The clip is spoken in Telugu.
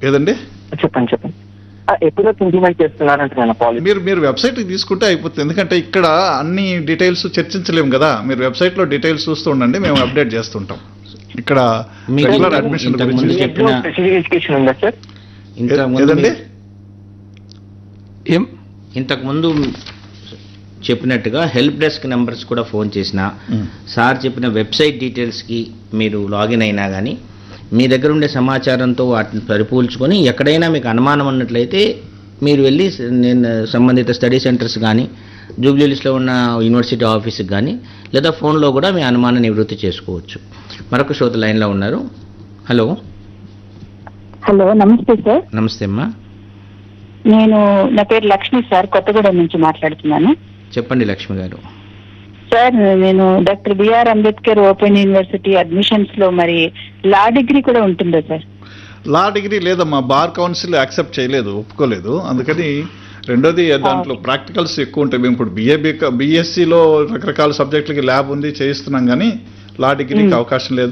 ఏదండి చెప్పండి చెప్పండి ఆ, ఎప్పుడు ఇంప్లిమెంట్ చేస్తున్నారంటున్నాను పాలసీ మీరు మీరు వెబ్సైట్ తీసుకుంటే అయిపోతుంది ఎందుకంటే ఇక్కడ అన్ని డీటెయిల్స్ చర్చించలేము కదా మీరు వెబ్సైట్ లో డీటెయిల్స్ చూస్తూ ఉండండి మేము అప్డేట్ చేస్తుంటాం ఇక్కడ మీకు రెగ్యులర్ అడ్మిషన్ ఇంతకు గురించి ముందు చెప్పిన- స్పెసిఫిక్ ఎడ్యుకేషన్ ఉందా సార్ ఇంతకుముందు ఏదండి ఏం ఇంతకుముందు చెప్పినట్టుగా హెల్ప్ డెస్క్ నెంబర్స్ కూడా ఫోన్ చేసినా సార్ చెప్పిన వెబ్సైట్ డీటెయిల్స్కి మీరు లాగిన్ అయినా కానీ మీ దగ్గర ఉండే సమాచారంతో వాటిని సరిపోల్చుకొని ఎక్కడైనా మీకు అనుమానం ఉన్నట్లయితే మీరు వెళ్ళి స- నేను సంబంధిత స్టడీ సెంటర్స్ కానీ జూబ్లీస్లో ఉన్న యూనివర్సిటీ ఆఫీస్కి కానీ లేదా ఫోన్లో కూడా మీ అనుమానం నివృత్తి చేసుకోవచ్చు మరొక శ్రోత లైన్లో ఉన్నారు హలో హలో నమస్తే సార్ నమస్తే అమ్మా నేను నా పేరు లక్ష్మి సార్ కొత్తగూడెం నుంచి మాట్లాడుతున్నాను చెప్పండి లక్ష్మి గారు సార్ నేను doctor B R Ambedkar open university admissions లో మరి లా డిగ్రీ కూడా ఉంటుందా సార్ లా డిగ్రీ లేదమ్మా బార్ కౌన్సిల్ యాక్సెప్ట్ చేయలేదు ఒప్పుకోలేదు అందుకని రెండోది దాంట్లో ప్రాక్టికల్స్ ఎక్కువ ఉంటాయి మేము ఇప్పుడు బిఏ బిఎస్సిలో రకరకాల సబ్జెక్టులకి ల్యాబ్ ఉంది చేయిస్తున్నాం కానీ లా డిగ్రీకి అవకాశం లేదు